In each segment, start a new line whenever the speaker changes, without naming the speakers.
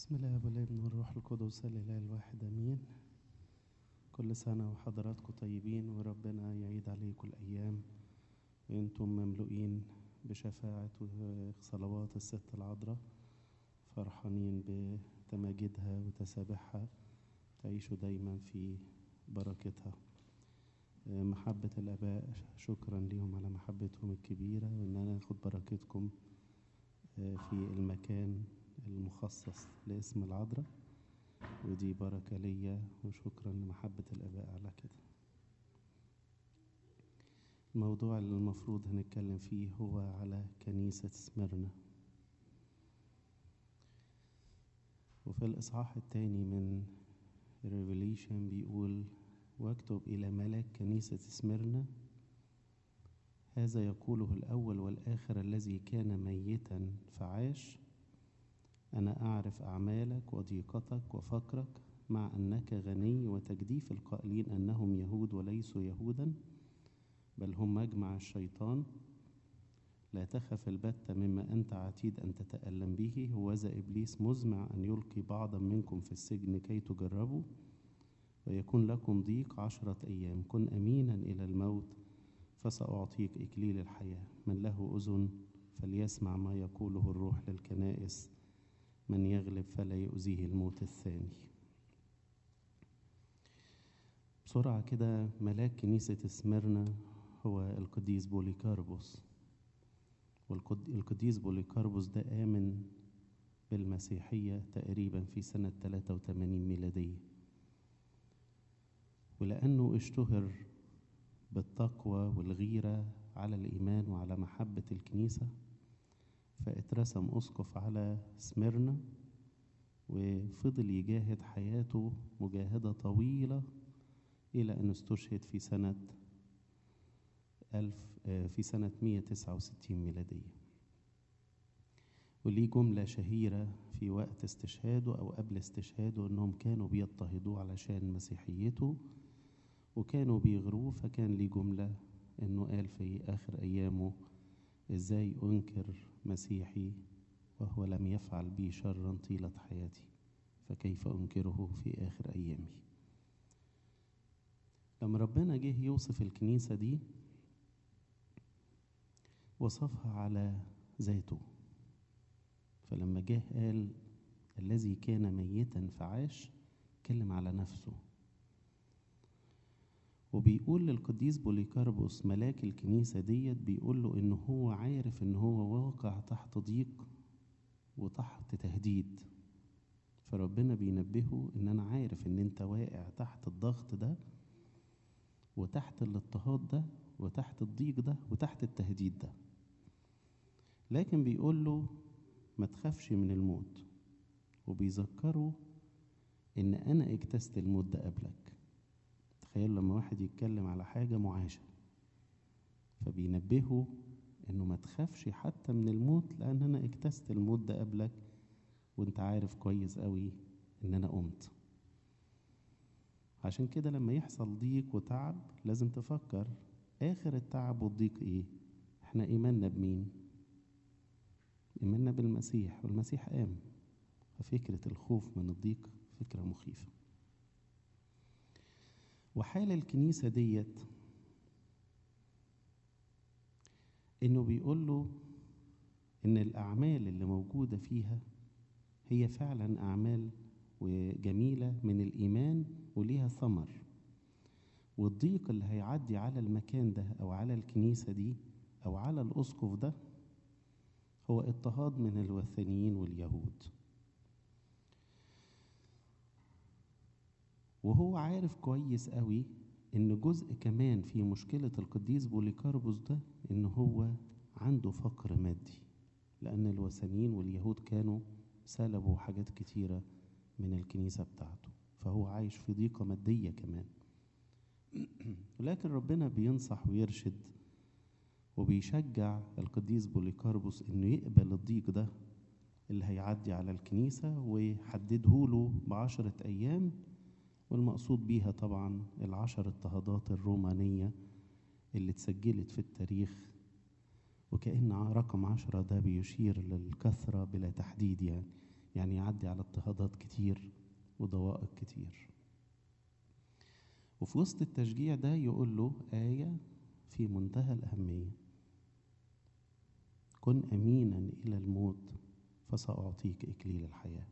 بسم الله والابن والروح القدس الاله الواحد امين كل سنه وحضراتكم طيبين وربنا يعيد عليكم الايام وانتم مملوئين بشفاعه وصلوات الست العذراء فرحانين بتماجدها وتسابيحها تعيشوا دايما في بركتها محبة الآباء شكرا لهم على محبتهم الكبيرة وإن أنا أخد بركتكم في المكان المخصص لاسم العذراء ودي بركة ليا وشكرا لمحبة الآباء على كده الموضوع اللي المفروض هنتكلم فيه هو على كنيسة سمرنا وفي الإصحاح الثاني من Revelation بيقول واكتب إلى ملاك كنيسة سمرنا هذا يقوله الأول والآخر الذي كان ميتا فعاش أنا أعرف أعمالك وضيقتك وفقرك مع أنك غني وتجديف القائلين أنهم يهود وليسوا يهودا بل هم مجمع الشيطان لا تخف البتة مما أنت عتيد أن تتألم به هوذا إبليس مزمع أن يلقي بعضا منكم في السجن كي تجربوا ويكون لكم ضيق عشرة أيام كن أمينا إلى الموت فسأعطيك إكليل الحياة من له أذن فليسمع ما يقوله الروح للكنائس من يغلب فلا يؤذيه الموت الثاني بسرعة كده ملاك كنيسة سمرنا هو القديس بوليكاربوس والقديس بوليكاربوس ده آمن بالمسيحية تقريبا في سنة 83 ميلادية ولأنه اشتهر بالتقوى والغيرة على الإيمان وعلى محبة الكنيسة فاترسم أسقف على سميرنا وفضل يجاهد حياته مجاهدة طويلة إلى أن استشهد في سنة ألف في سنة 169 ميلادية وليه جملة شهيرة في وقت استشهاده أو قبل استشهاده إنهم كانوا بيضطهدوه علشان مسيحيته وكانوا بيغروه فكان ليه جملة إنه قال في آخر أيامه إزاي أنكر مسيحي وهو لم يفعل بي شرا طيلة حياتي فكيف أنكره في آخر أيامي لما ربنا جه يوصف الكنيسة دي وصفها على ذاته فلما جه قال الذي كان ميتا فعاش اتكلم على نفسه وبيقول للقديس بوليكاربوس ملاك الكنيسة ديت بيقول له إن هو عارف إن هو واقع تحت ضيق وتحت تهديد فربنا بينبهه إن أنا عارف إن أنت واقع تحت الضغط ده وتحت الاضطهاد ده وتحت الضيق ده وتحت التهديد ده لكن بيقول له ما تخافش من الموت وبيذكره إن أنا اجتزت الموت ده قبلك تخيل لما واحد يتكلم على حاجة معاشة فبينبهه انه ما تخافش حتى من الموت لان انا اجتزت الموت ده قبلك وانت عارف كويس قوي ان انا قمت عشان كده لما يحصل ضيق وتعب لازم تفكر اخر التعب والضيق ايه احنا ايماننا بمين ايماننا بالمسيح والمسيح قام ففكرة الخوف من الضيق فكرة مخيفة وحال الكنيسة ديت إنه بيقول له إن الأعمال اللي موجودة فيها هي فعلا أعمال وجميلة من الإيمان وليها ثمر والضيق اللي هيعدي على المكان ده أو على الكنيسة دي أو على الأسقف ده هو اضطهاد من الوثنيين واليهود وهو عارف كويس قوي ان جزء كمان في مشكلة القديس بوليكاربوس ده ان هو عنده فقر مادي لان الوثنيين واليهود كانوا سلبوا حاجات كتيرة من الكنيسة بتاعته فهو عايش في ضيقة مادية كمان لكن ربنا بينصح ويرشد وبيشجع القديس بوليكاربوس انه يقبل الضيق ده اللي هيعدي على الكنيسة ويحدده له بعشرة أيام والمقصود بيها طبعا العشر اضطهادات الرومانية اللي اتسجلت في التاريخ وكأن رقم عشرة ده بيشير للكثرة بلا تحديد يعني يعني يعدي على اضطهادات كتير وضوائق كتير وفي وسط التشجيع ده يقول له آية في منتهى الأهمية كن أمينا إلى الموت فسأعطيك إكليل الحياة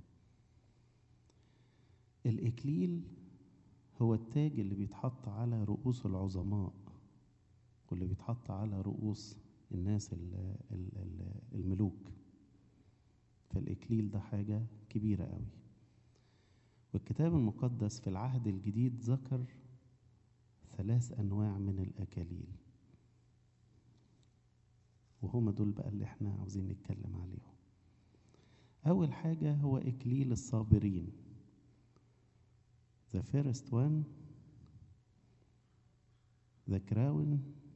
الإكليل هو التاج اللي بيتحط على رؤوس العظماء واللي بيتحط على رؤوس الناس ال- ال- ال- الملوك فالإكليل ده حاجة كبيرة قوي والكتاب المقدس في العهد الجديد ذكر ثلاث أنواع من الأكاليل وهما دول بقى اللي احنا عاوزين نتكلم عليهم أول حاجة هو إكليل الصابرين The first one the crown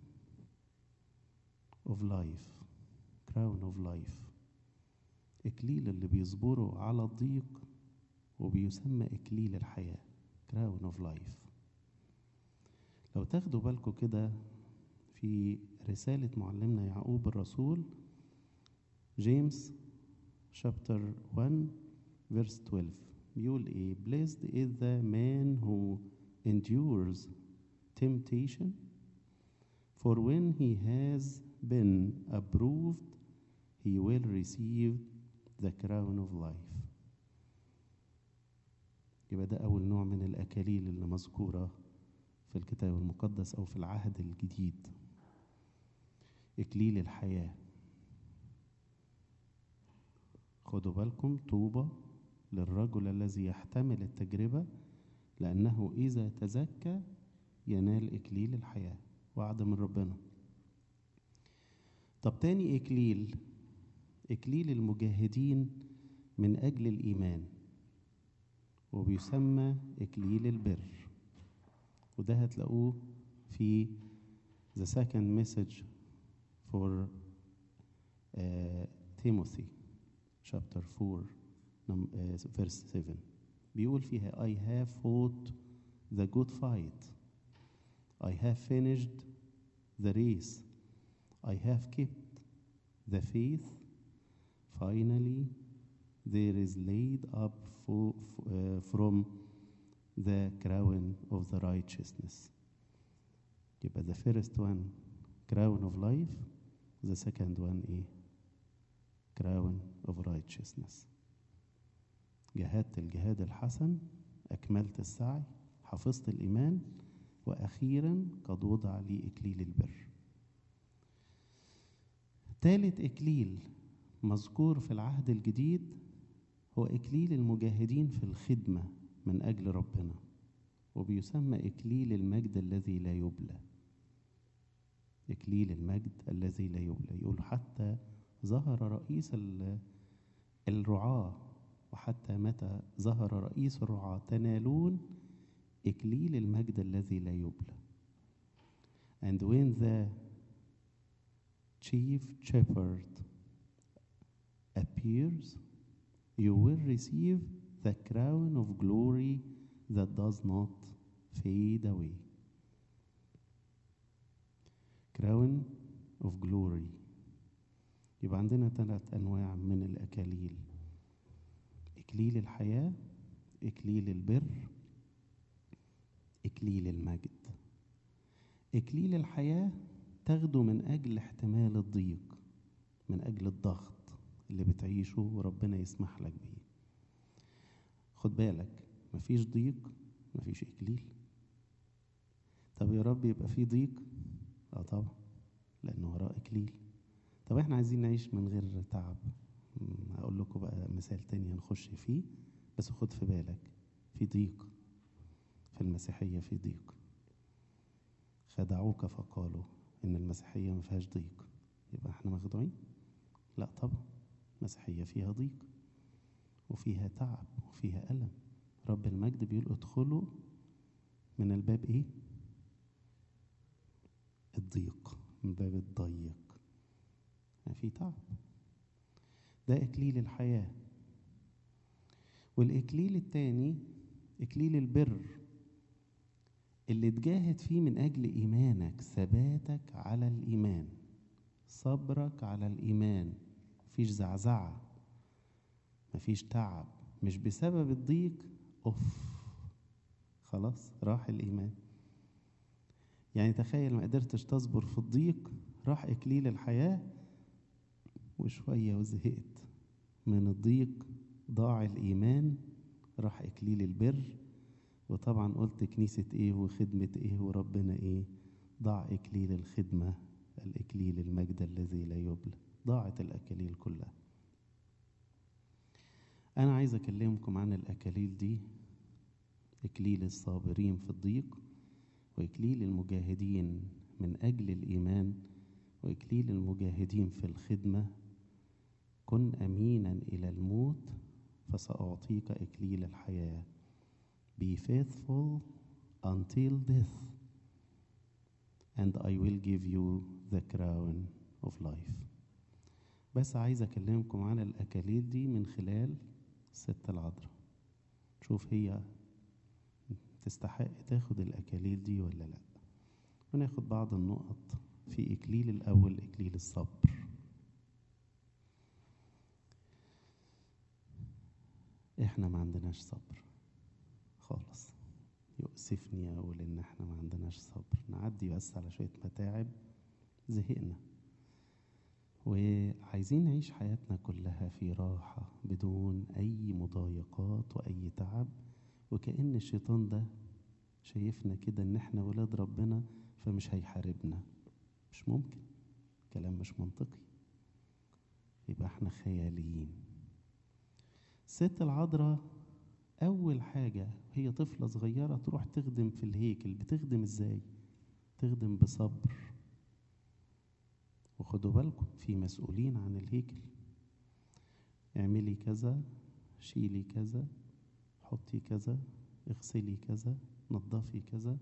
of life crown of life إكليل اللي بيصبروا على الضيق وبيسمى إكليل الحياة crown of life لو تاخدوا بالكم كده في رسالة معلمنا يعقوب الرسول جيمس chapter 1 verse 12 بيقول ايه blessed is the man who endures temptation for when he has been approved he will receive the crown of life يبقى ده أول نوع من الأكاليل اللي مذكورة في الكتاب المقدس أو في العهد الجديد إكليل الحياة خدوا بالكم طوبى للرجل الذي يحتمل التجربة لأنه إذا تزكى ينال إكليل الحياة وعد من ربنا طب تاني إكليل إكليل المجاهدين من أجل الإيمان وبيسمى إكليل البر وده هتلاقوه في the second message for uh, Timothy chapter 4 num- uh, verse 7 بيقول فيها I have fought the good fight I have finished the race I have kept the faith finally there is laid up for, uh, from the crown of the righteousness يبقى the first one crown of life the second one ايه crown of righteousness جاهدت الجهاد الحسن أكملت السعي حفظت الإيمان وأخيرا قد وضع لي إكليل البر ثالث إكليل مذكور في العهد الجديد هو إكليل المجاهدين في الخدمة من أجل ربنا وبيسمى إكليل المجد الذي لا يبلى إكليل المجد الذي لا يبلى يقول حتى ظهر رئيس ال- الرعاة وحتى متى ظهر رئيس الرعاة تنالون إكليل المجد الذي لا يبلى and when the chief shepherd appears you will receive the crown of glory that does not fade away crown of glory يبقى عندنا ثلاث أنواع من الأكاليل إكليل الحياة إكليل البر إكليل المجد إكليل الحياة تاخده من أجل احتمال الضيق من أجل الضغط اللي بتعيشه وربنا يسمح لك بيه خد بالك مفيش ضيق مفيش إكليل طب يا رب يبقى في ضيق اه طبعا لأنه وراه إكليل طب احنا عايزين نعيش من غير تعب مم، هقول لكم بقى مثال تاني هنخش فيه بس خد في بالك في ضيق في المسيحية في ضيق خدعوك فقالوا إن المسيحية ما فيهاش ضيق يبقى احنا مخدوعين لا طبعا المسيحية فيها ضيق وفيها تعب وفيها ألم رب المجد بيقول ادخلوا من الباب ايه الضيق من باب الضيق يعني في تعب ده إكليل الحياة والإكليل التاني إكليل البر اللي تجاهد فيه من أجل إيمانك ثباتك على الإيمان صبرك على الإيمان مفيش زعزعة مفيش تعب مش بسبب الضيق اوف خلاص راح الايمان يعني تخيل ما قدرتش تصبر في الضيق راح اكليل الحياه وشويه وزهقت من الضيق ضاع الايمان راح اكليل البر وطبعا قلت كنيسه ايه وخدمه ايه وربنا ايه ضاع اكليل الخدمه الاكليل المجد الذي لا يبلى ضاعت الاكاليل كلها انا عايز اكلمكم عن الاكاليل دي اكليل الصابرين في الضيق واكليل المجاهدين من اجل الايمان واكليل المجاهدين في الخدمه كن امينا الى الموت فساعطيك اكليل الحياه be faithful until death and I will give you the crown of life بس عايز اكلمكم عن الاكاليل دي من خلال الست العذراء شوف هي تستحق تاخد الاكاليل دي ولا لا وناخد بعض النقط في اكليل الاول اكليل الصبر احنا ما عندناش صبر خالص يؤسفني اقول ان احنا ما عندناش صبر نعدي بس على شويه متاعب زهقنا وعايزين نعيش حياتنا كلها في راحة بدون أي مضايقات وأي تعب وكأن الشيطان ده شايفنا كده إن إحنا ولاد ربنا فمش هيحاربنا مش ممكن كلام مش منطقي يبقى إحنا خياليين الست العذراء أول حاجة هي طفلة صغيرة تروح تخدم في الهيكل بتخدم إزاي؟ تخدم بصبر وخدوا بالكم في مسؤولين عن الهيكل اعملي كذا شيلي كذا حطي كذا اغسلي كذا نظفي كذا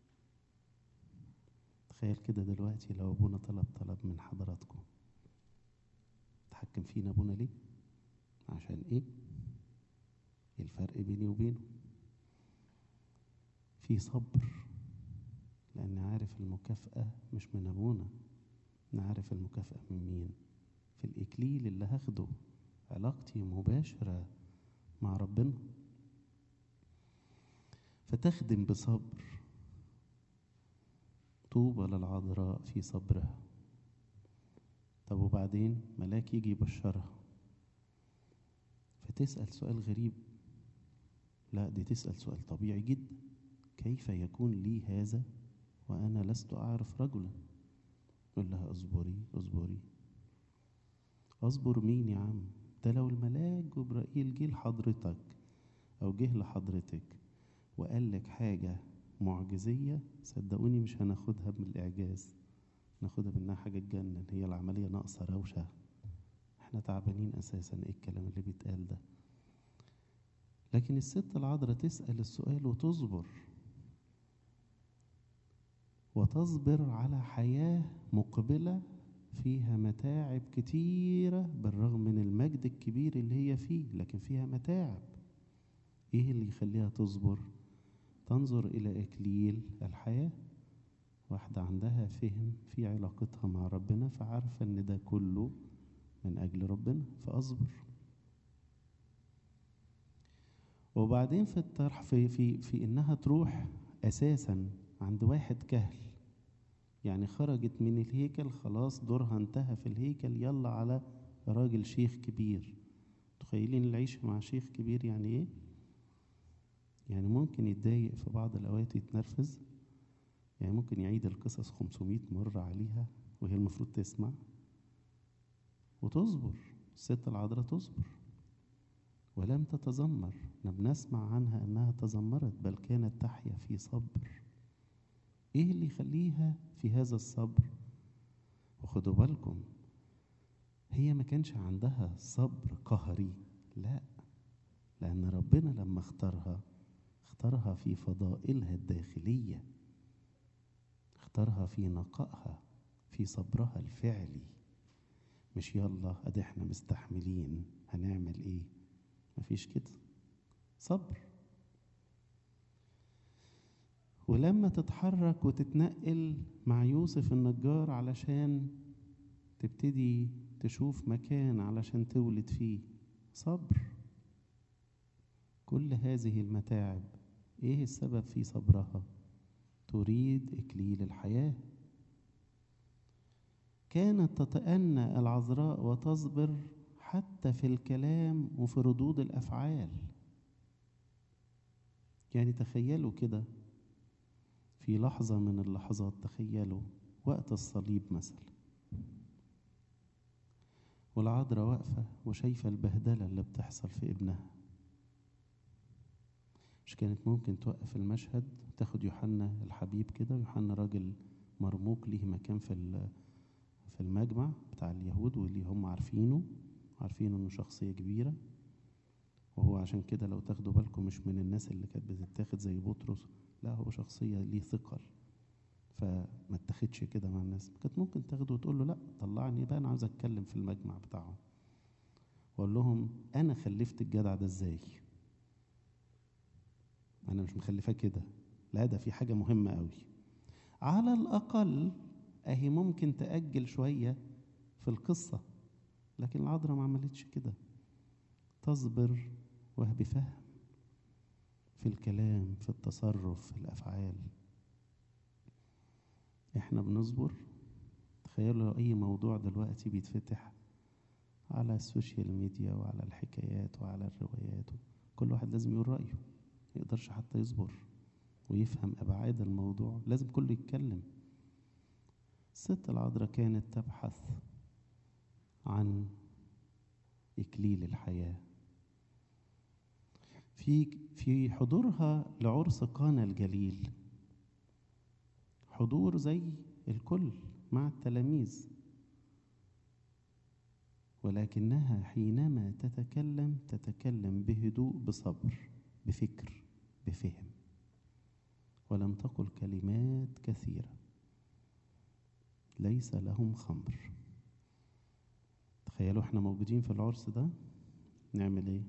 تخيل كده دلوقتي لو ابونا طلب طلب من حضراتكم تحكم فينا ابونا ليه عشان ايه ايه الفرق بيني وبينه في صبر لان عارف المكافأة مش من ابونا نعرف المكافأة من مين في الإكليل اللي هاخده علاقتي مباشرة مع ربنا فتخدم بصبر طوبى للعذراء في صبرها طب وبعدين ملاك يجي يبشرها فتسأل سؤال غريب لا دي تسأل سؤال طبيعي جدا كيف يكون لي هذا وأنا لست أعرف رجلا يقول لها اصبري اصبري اصبر مين يا عم ده لو الملاك جبرائيل جه لحضرتك او جه لحضرتك وقال لك حاجة معجزية صدقوني مش هناخدها بالإعجاز ناخدها بأنها حاجة تجنن هي العملية ناقصة روشة احنا تعبانين أساسا ايه الكلام اللي بيتقال ده لكن الست العذراء تسأل السؤال وتصبر وتصبر على حياة مقبلة فيها متاعب كتيرة بالرغم من المجد الكبير اللي هي فيه لكن فيها متاعب ايه اللي يخليها تصبر تنظر الى اكليل الحياة واحدة عندها فهم في علاقتها مع ربنا فعارفة ان ده كله من اجل ربنا فاصبر وبعدين في الطرح في في في انها تروح اساسا عند واحد كهل يعني خرجت من الهيكل خلاص دورها انتهى في الهيكل يلا على راجل شيخ كبير تخيلين العيش مع شيخ كبير يعني ايه يعني ممكن يتضايق في بعض الاوقات يتنرفز يعني ممكن يعيد القصص 500 مرة عليها وهي المفروض تسمع وتصبر الست العذراء تصبر ولم تتذمر احنا بنسمع عنها انها تذمرت بل كانت تحيا في صبر ايه اللي يخليها في هذا الصبر وخدوا بالكم هي ما كانش عندها صبر قهري لا لان ربنا لما اختارها اختارها في فضائلها الداخليه اختارها في نقائها في صبرها الفعلي مش يلا ادي احنا مستحملين هنعمل ايه مفيش كده صبر ولما تتحرك وتتنقل مع يوسف النجار علشان تبتدي تشوف مكان علشان تولد فيه صبر كل هذه المتاعب ايه السبب في صبرها تريد اكليل الحياه كانت تتأنى العذراء وتصبر حتى في الكلام وفي ردود الافعال يعني تخيلوا كده في لحظة من اللحظات تخيلوا وقت الصليب مثلا والعذراء واقفة وشايفة البهدلة اللي بتحصل في ابنها مش كانت ممكن توقف المشهد تاخد يوحنا الحبيب كده يوحنا راجل مرموق ليه مكان في في المجمع بتاع اليهود واللي هم عارفينه عارفين انه شخصية كبيرة وهو عشان كده لو تاخدوا بالكم مش من الناس اللي كانت بتتاخد زي بطرس لا هو شخصية ليه ثقل فما اتاخدش كده مع الناس كانت ممكن تاخده وتقول له لا طلعني بقى انا عاوز اتكلم في المجمع بتاعهم واقول لهم انا خلفت الجدع ده ازاي انا مش مخلفاه كده لا ده في حاجة مهمة قوي على الاقل اهي ممكن تأجل شوية في القصة لكن العذراء ما عملتش كده تصبر وبفهم في الكلام في التصرف في الافعال احنا بنصبر تخيلوا لو اي موضوع دلوقتي بيتفتح على السوشيال ميديا وعلى الحكايات وعلى الروايات كل واحد لازم يقول رايه ما يقدرش حتى يصبر ويفهم ابعاد الموضوع لازم كله يتكلم الست العذراء كانت تبحث عن اكليل الحياه في في حضورها لعرس قانا الجليل حضور زي الكل مع التلاميذ ولكنها حينما تتكلم تتكلم بهدوء بصبر بفكر بفهم ولم تقل كلمات كثيره ليس لهم خمر تخيلوا احنا موجودين في العرس ده نعمل ايه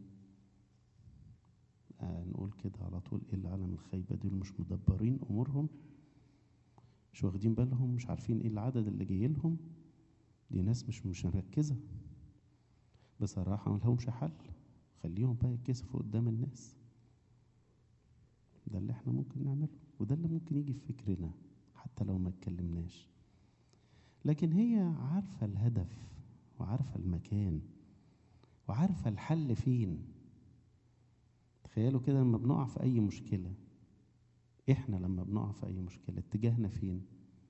آه نقول كده على طول ايه العالم الخايبة دول مش مدبرين امورهم مش واخدين بالهم مش عارفين ايه العدد اللي جاي لهم دي ناس مش مش مركزة بصراحة ملهمش حل خليهم بقى يتكسفوا قدام الناس ده اللي احنا ممكن نعمله وده اللي ممكن يجي في فكرنا حتى لو ما اتكلمناش لكن هي عارفة الهدف وعارفة المكان وعارفة الحل فين تخيلوا كده لما بنقع في أي مشكلة إحنا لما بنقع في أي مشكلة اتجاهنا فين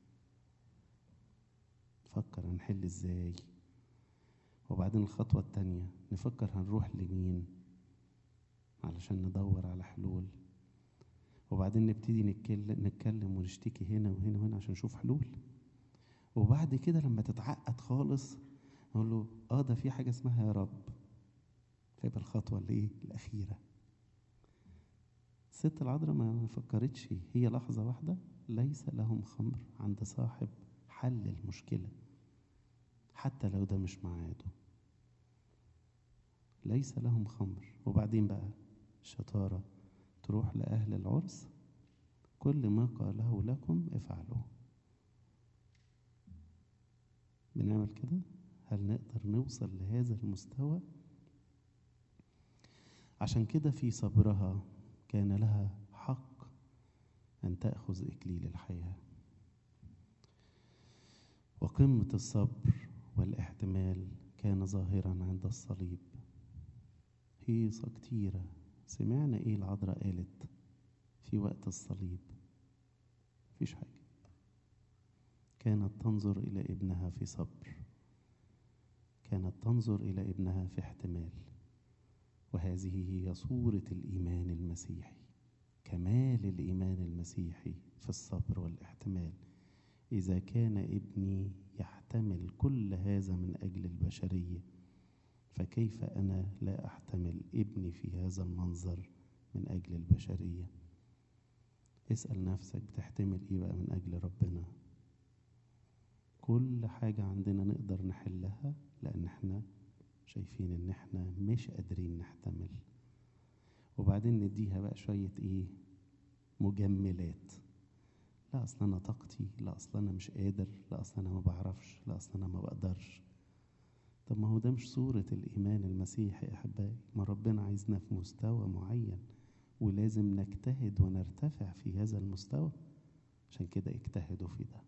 نفكر هنحل إزاي وبعدين الخطوة التانية نفكر هنروح لمين علشان ندور على حلول وبعدين نبتدي نتكلم, نتكلم ونشتكي هنا وهنا وهنا عشان نشوف حلول وبعد كده لما تتعقد خالص نقول له اه ده في حاجه اسمها يا رب فيبقى الخطوه الايه الاخيره الست العذراء ما فكرتش هي لحظه واحده ليس لهم خمر عند صاحب حل المشكله حتى لو ده مش معاده ليس لهم خمر وبعدين بقى الشطاره تروح لاهل العرس كل ما قاله لكم افعلوه بنعمل كده هل نقدر نوصل لهذا المستوى عشان كده في صبرها كان لها حق ان تاخذ اكليل الحياه وقمه الصبر والاحتمال كان ظاهرا عند الصليب هيصة كتيرة سمعنا ايه العذراء قالت في وقت الصليب مفيش حاجة كانت تنظر إلى ابنها في صبر كانت تنظر إلى ابنها في احتمال وهذه هي صورة الإيمان المسيحي كمال الإيمان المسيحي في الصبر والاحتمال إذا كان ابني يحتمل كل هذا من أجل البشرية فكيف أنا لا أحتمل ابني في هذا المنظر من أجل البشرية اسأل نفسك بتحتمل إيه بقى من أجل ربنا كل حاجة عندنا نقدر نحلها لأن احنا شايفين إن احنا مش قادرين نحتمل وبعدين نديها بقى شوية إيه مجملات لا أصل أنا طاقتي لا أصل أنا مش قادر لا أصل أنا ما بعرفش لا أصل أنا ما بقدرش طب ما هو ده مش صورة الإيمان المسيحي أحبائي ما ربنا عايزنا في مستوى معين ولازم نجتهد ونرتفع في هذا المستوى عشان كده اجتهدوا في ده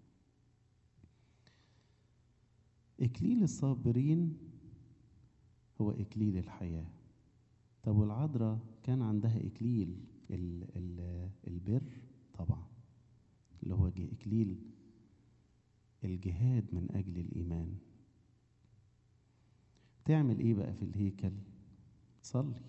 إكليل الصابرين هو إكليل الحياة طب والعذراء كان عندها إكليل ال ال البر طبعا اللي هو إكليل الجهاد من أجل الإيمان تعمل إيه بقى في الهيكل صلي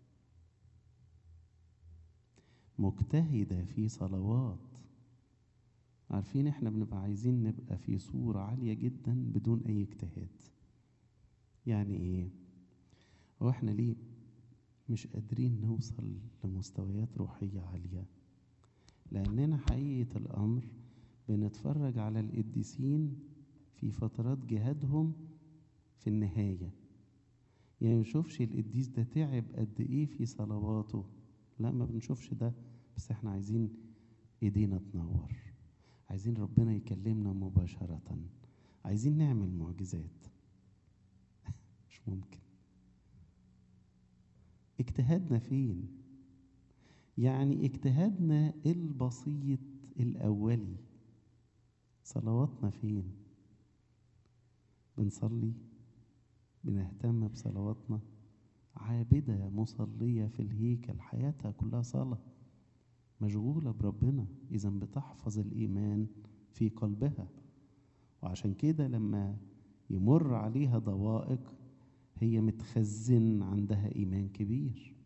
مجتهدة في صلوات عارفين احنا بنبقى عايزين نبقى في صورة عالية جدا بدون أي اجتهاد يعني ايه هو احنا ليه مش قادرين نوصل لمستويات روحية عالية لأننا حقيقة الأمر بنتفرج على القديسين في فترات جهادهم في النهاية يعني نشوفش القديس ده تعب قد ايه في صلواته لا ما بنشوفش ده بس احنا عايزين ايدينا تنور عايزين ربنا يكلمنا مباشرة عايزين نعمل معجزات مش ممكن اجتهادنا فين يعني اجتهادنا البسيط الأولي صلواتنا فين بنصلي بنهتم بصلواتنا عابدة مصلية في الهيكل حياتها كلها صلاة مشغولة بربنا إذا بتحفظ الإيمان في قلبها وعشان كده لما يمر عليها ضوائق هي متخزن عندها إيمان كبير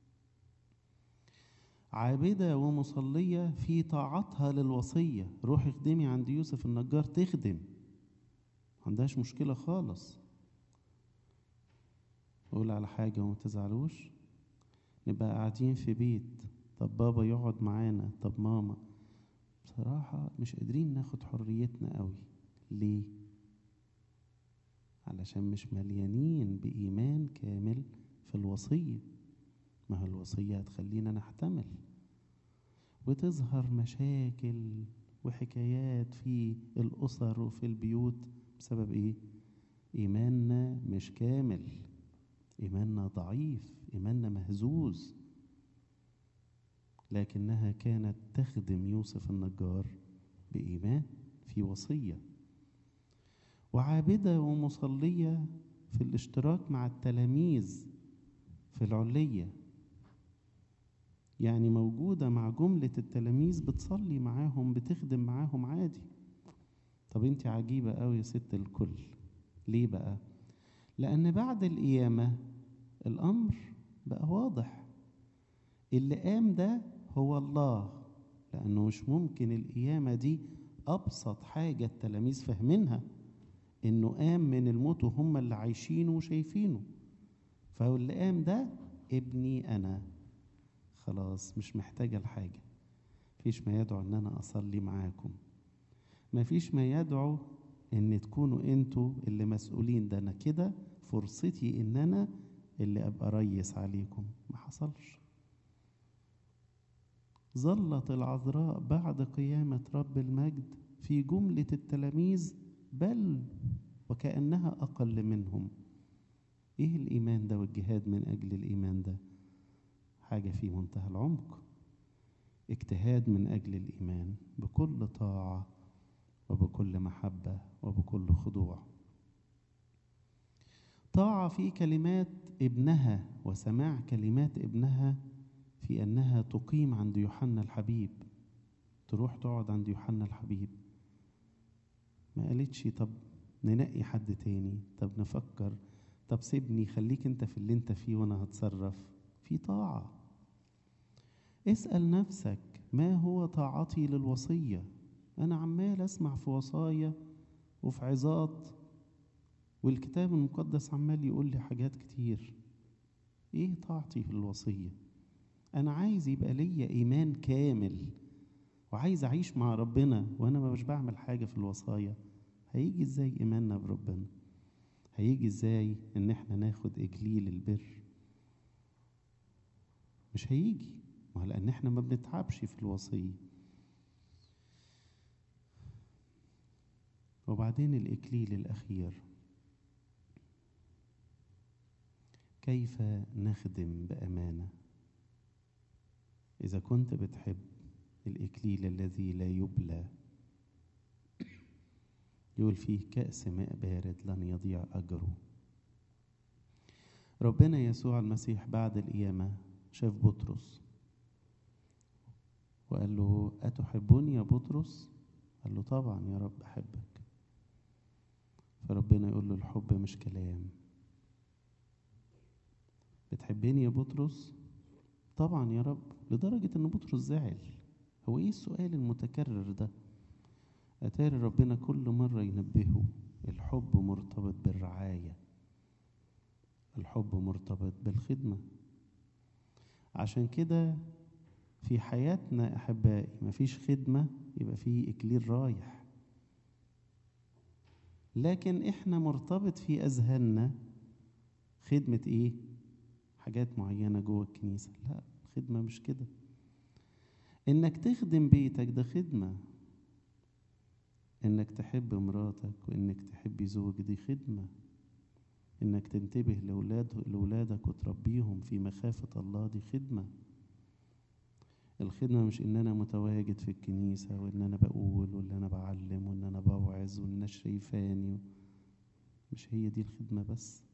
عابدة ومصلية في طاعتها للوصية روحي اخدمي عند يوسف النجار تخدم عندهاش مشكلة خالص أقول على حاجة وما تزعلوش نبقى قاعدين في بيت طب بابا يقعد معانا طب ماما بصراحة مش قادرين ناخد حريتنا قوي ليه؟ علشان مش مليانين بإيمان كامل في الوصية ما هو الوصية هتخلينا نحتمل وتظهر مشاكل وحكايات في الأسر وفي البيوت بسبب إيه؟ إيماننا مش كامل إيماننا ضعيف إيماننا مهزوز لكنها كانت تخدم يوسف النجار بإيمان في وصية وعابدة ومصلية في الاشتراك مع التلاميذ في العلية يعني موجودة مع جملة التلاميذ بتصلي معاهم بتخدم معاهم عادي طب انت عجيبة قوي يا ست الكل ليه بقى لأن بعد القيامة الأمر بقى واضح اللي قام ده هو الله لأنه مش ممكن القيامة دي أبسط حاجة التلاميذ فاهمينها إنه قام من الموت وهم اللي عايشينه وشايفينه فاللي قام ده ابني أنا خلاص مش محتاجة لحاجة مفيش ما يدعو إن أنا أصلي معاكم مفيش ما يدعو إن تكونوا أنتوا اللي مسؤولين ده أنا كده فرصتي إن أنا اللي أبقى ريس عليكم ما حصلش ظلت العذراء بعد قيامة رب المجد في جملة التلاميذ بل وكأنها أقل منهم إيه الإيمان ده والجهاد من أجل الإيمان ده حاجة في منتهى العمق اجتهاد من أجل الإيمان بكل طاعة وبكل محبة وبكل خضوع طاعة في كلمات ابنها وسماع كلمات ابنها في أنها تقيم عند يوحنا الحبيب تروح تقعد عند يوحنا الحبيب ما قالتش طب ننقي حد تاني طب نفكر طب سيبني خليك انت في اللي انت فيه وانا هتصرف في طاعة اسأل نفسك ما هو طاعتي للوصية أنا عمال أسمع في وصايا وفي عظات والكتاب المقدس عمال يقول لي حاجات كتير ايه طاعتي في الوصيه انا عايز يبقى ليا ايمان كامل وعايز اعيش مع ربنا وانا ما مش بعمل حاجه في الوصايا هيجي ازاي ايماننا بربنا هيجي ازاي ان احنا ناخد اكليل البر مش هيجي ما لان احنا ما بنتعبش في الوصيه وبعدين الاكليل الاخير كيف نخدم بأمانة إذا كنت بتحب الإكليل الذي لا يبلى يقول فيه كأس ماء بارد لن يضيع أجره ربنا يسوع المسيح بعد القيامة شاف بطرس وقال له أتحبني يا بطرس؟ قال له طبعا يا رب أحبك فربنا يقول له الحب مش كلام بتحبني يا بطرس؟ طبعا يا رب لدرجة إن بطرس زعل هو إيه السؤال المتكرر ده؟ أتاري ربنا كل مرة ينبهه الحب مرتبط بالرعاية الحب مرتبط بالخدمة عشان كده في حياتنا أحبائي مفيش خدمة يبقى فيه إكليل رايح لكن إحنا مرتبط في أذهاننا خدمة إيه؟ حاجات معينة جوه الكنيسة لا الخدمة مش كده إنك تخدم بيتك ده خدمة إنك تحب مراتك وإنك تحبي زوج دي خدمة إنك تنتبه لأولاد لأولادك وتربيهم في مخافة الله دي خدمة الخدمة مش إن أنا متواجد في الكنيسة وإن أنا بقول وإن أنا بعلم وإن أنا بوعظ وإن الناس شايفاني مش هي دي الخدمة بس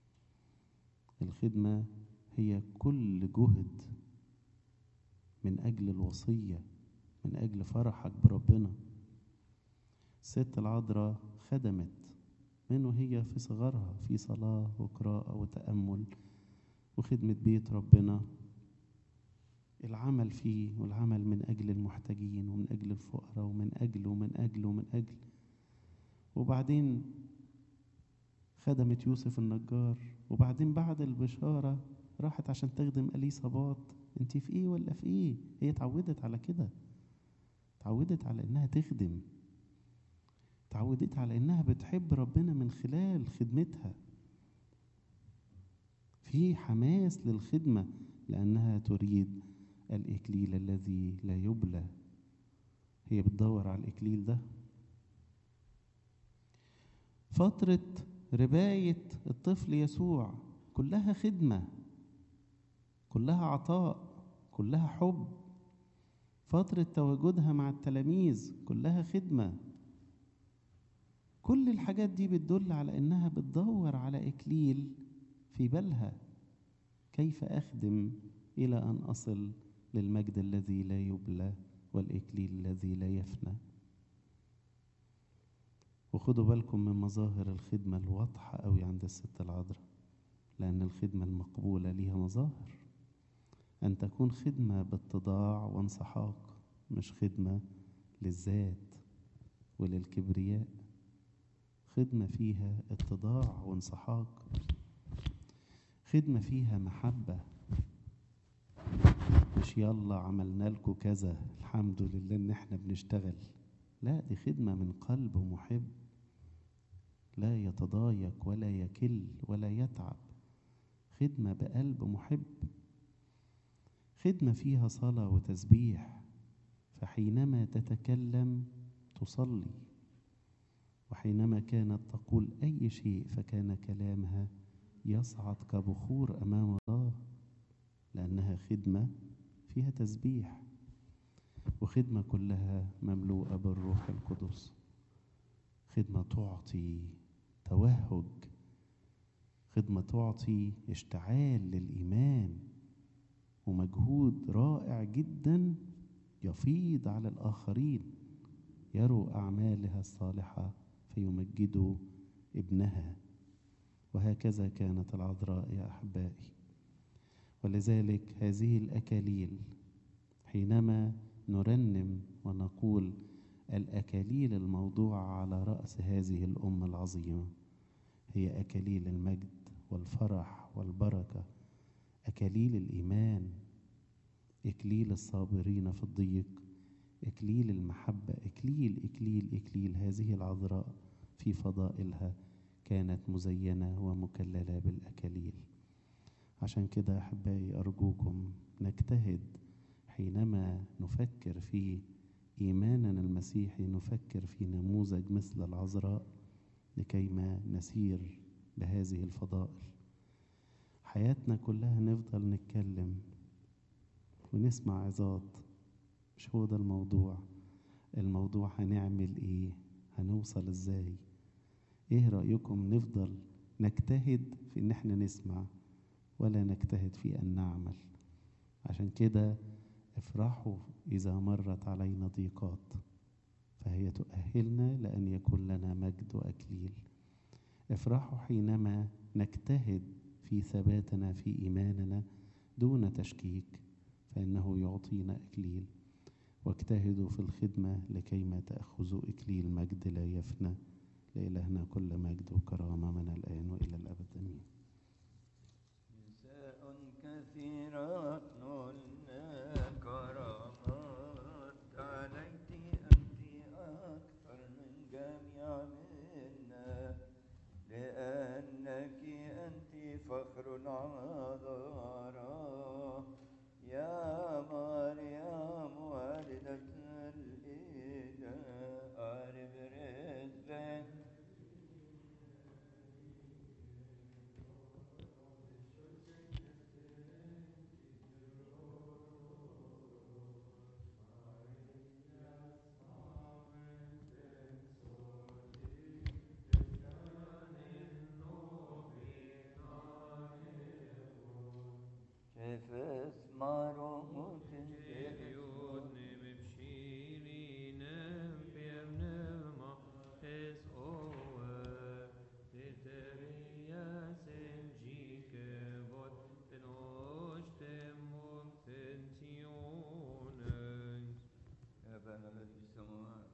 الخدمة هي كل جهد من أجل الوصية من أجل فرحك بربنا الست العذراء خدمت من وهي في صغرها في صلاة وقراءة وتأمل وخدمة بيت ربنا العمل فيه والعمل من أجل المحتاجين ومن أجل الفقراء ومن أجل ومن أجل ومن أجل وبعدين خدمت يوسف النجار وبعدين بعد البشارة راحت عشان تخدم أليصابات انت في ايه ولا في ايه هي اتعودت على كده اتعودت على انها تخدم اتعودت على انها بتحب ربنا من خلال خدمتها في حماس للخدمة لأنها تريد الإكليل الذي لا يبلى هي بتدور على الإكليل ده فترة رباية الطفل يسوع كلها خدمة كلها عطاء كلها حب فترة تواجدها مع التلاميذ كلها خدمة كل الحاجات دي بتدل على انها بتدور على اكليل في بالها كيف اخدم الى ان اصل للمجد الذي لا يبلى والاكليل الذي لا يفنى وخدوا بالكم من مظاهر الخدمة الواضحة قوي عند الست العذراء لأن الخدمة المقبولة ليها مظاهر أن تكون خدمة باتضاع وانسحاق مش خدمة للذات وللكبرياء خدمة فيها اتضاع وانسحاق خدمة فيها محبة مش يلا عملنا لكم كذا الحمد لله ان احنا بنشتغل لا دي خدمة من قلب محب لا يتضايق ولا يكل ولا يتعب خدمة بقلب محب خدمة فيها صلاة وتسبيح فحينما تتكلم تصلي وحينما كانت تقول أي شيء فكان كلامها يصعد كبخور أمام الله لأنها خدمة فيها تسبيح وخدمة كلها مملوءة بالروح القدس خدمة تعطي توهج خدمة تعطي اشتعال للإيمان ومجهود رائع جدا يفيض على الآخرين يروا أعمالها الصالحة فيمجدوا ابنها وهكذا كانت العذراء يا أحبائي ولذلك هذه الأكاليل حينما نرنم ونقول الأكاليل الموضوعة على رأس هذه الأمة العظيمة هي أكاليل المجد والفرح والبركة أكاليل الإيمان إكليل الصابرين في الضيق إكليل المحبة إكليل إكليل إكليل هذه العذراء في فضائلها كانت مزينة ومكللة بالأكاليل عشان كده أحبائي أرجوكم نجتهد حينما نفكر في إيماننا المسيحي نفكر في نموذج مثل العذراء لكيما نسير بهذه الفضائل حياتنا كلها نفضل نتكلم ونسمع عظات مش هو ده الموضوع الموضوع هنعمل ايه هنوصل ازاي ايه رأيكم نفضل نجتهد في ان احنا نسمع ولا نجتهد في ان نعمل عشان كده افرحوا اذا مرت علينا ضيقات فهي تؤهلنا لان يكون لنا مجد واكليل افرحوا حينما نجتهد في ثباتنا في ايماننا دون تشكيك فانه يعطينا اكليل واجتهدوا في الخدمه لكيما تاخذوا اكليل مجد لا يفنى لالهنا كل مجد وكرامه من الان والى الابد امين
نساء كثيرات نلنا كرامات عليك أنت أكثر من جميع منا لأنك أنت فخر العذراء يا مريم والدة الإله أرب رزقك كيف اسمع ممكن يا أبانا الذي في السماوات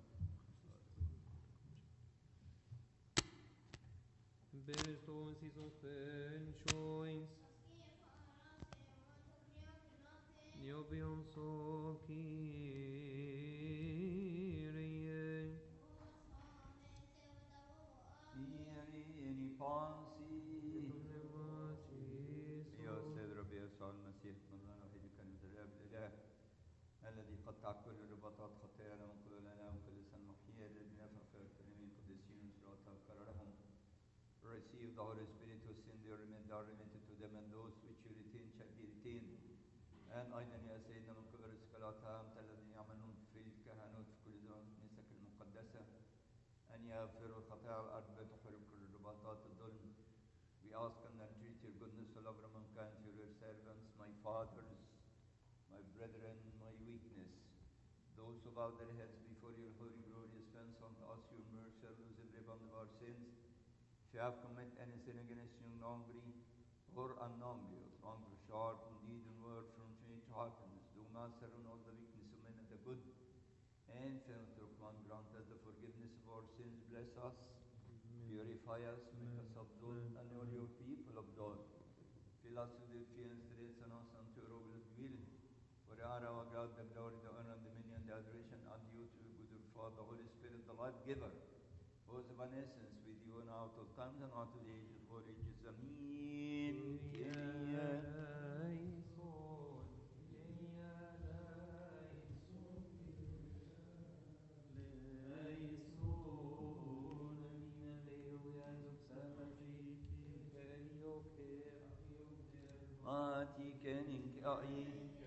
Bereston season fen choice. Niobion so Kyrie.
إيريني بانسي يا سيد ربي يسوع المسيح مولانا الوحيد كان الاب الاله الذي قطع كل رباطات خطايانا من قلوبنا وكل لسان محيي الذي نفع في التلاميذ القديسين وصراطها وكررهم receive the Holy Spirit who sin they remit are remitted to them and those which you retain shall be retained and أيضا يا سيدنا من قبل الصلاة أنت الذين يعملون في الكهنوت في كل زمان في كنيستك المقدسة أن يغفروا خطايا الأرض بتحرم كل رباطات الظلم We ask and entreat your goodness to love mankind through your servants, my fathers, my brethren, my weakness. Those who bow their heads before your holy glorious fence unto us your mercy, lose every bond of our sins. If you have committed any sin against you knowingly or unknowingly, or wrong or sharp in deed and word from change heartedness, do master on all the weakness of men and the good and filth of one grant us the forgiveness of our sins, bless us, purify us, make us absolve, and all your people absolve. Fill us with your fear and strengthen us unto your glorious will. For you are our God, the glory, the honor, and dominion, the adoration unto you, to you, good Father, the Holy Spirit, the life giver, who is of an essence with you and out of times and out of the ages of all ages. Amen. Kyrie. Mati kenin ai.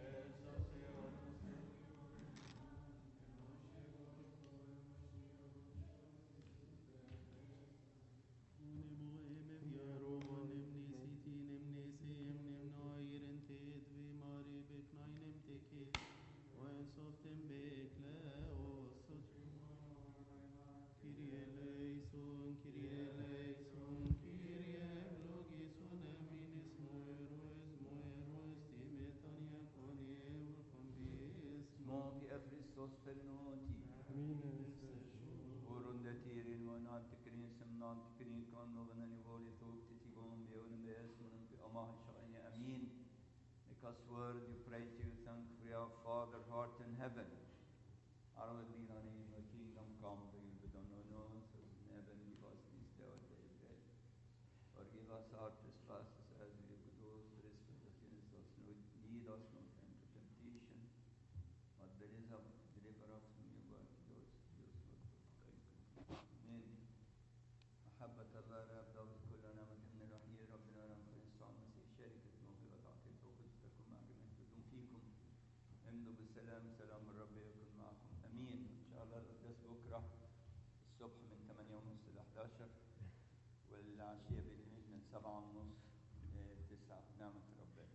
Smoke a Christos per noti. Orundetirin och antikrin som antikrin kan någon en vålig tog till tillgång med och med esmen och amah shani amin. Because word you pray to you thank for your Father heart in heaven. Hallowed be thy name, your kingdom come, thy will be done on earth as in heaven. Give us this day our daily bread. Forgive us our trespasses as we forgive those who trespass against us. No, lead us not into temptation, but deliver deliver us from evil. Yours, yours, Lord. Amen. محبة الله لا يبدأ كلنا مكان الوحيد ربنا ونفس المسيح شركة السلام سلام الرب يكن معكم امين ان شاء الله القداس بكره الصبح من 8 ونص ل 11 والعشيه بالليل من 7 ونص ل 9 نعمه ربنا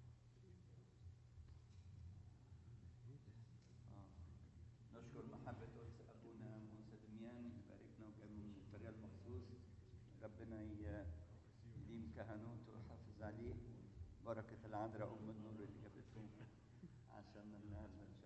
آه. نشكر محبة قدس أبونا موسى دميان يباركنا وجابنا من الطريق المخصوص ربنا ي- يديم كهنوته ويحافظ عليه بركة العذراء أم النور اللي جابته عشان النهارده إن